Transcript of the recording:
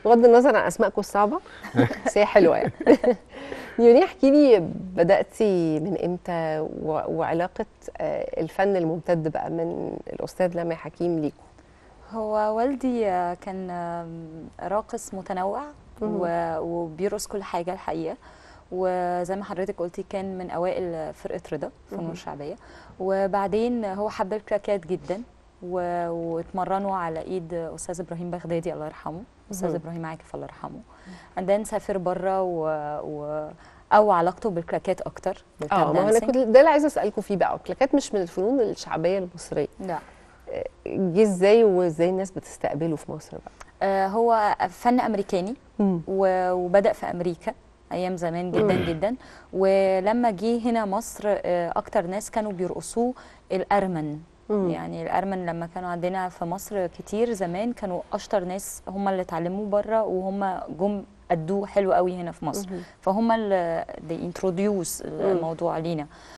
بغض النظر عن اسمائكم الصعبه بس هي حلوه يعني يوني احكي لي بداتي من امتى و- وعلاقه آه، الفن الممتد بقى من الاستاذ لمي حكيم ليكم هو والدي آه، كان آم، راقص متنوع و- وبيرقص كل حاجة الحقيقة وزي ما حضرتك قلتي كان من أوائل فرقة رضا فنون الشعبية وبعدين هو حب الكلاكات جدا و- واتمرنوا على ايد استاذ ابراهيم بغدادي الله يرحمه استاذ مهم. ابراهيم عاكف الله يرحمه عندن سافر بره و... و... او علاقته بالكلاكات اكتر اه ما هو انا بالتاب كنت ده اللي عايزه اسالكم فيه بقى الكلاكات مش من الفنون الشعبيه المصريه لا جه ازاي وازاي الناس بتستقبله في مصر بقى آه هو فن امريكاني و- وبدا في امريكا ايام زمان جدا مم. جدا ولما جه هنا مصر آه، اكتر ناس كانوا بيرقصوه الارمن مم. يعني الارمن لما كانوا عندنا في مصر كتير زمان كانوا اشطر ناس هم اللي اتعلموه بره وهم جم ادوه حلو قوي هنا في مصر مهم. فهم اللي they introduce الموضوع لينا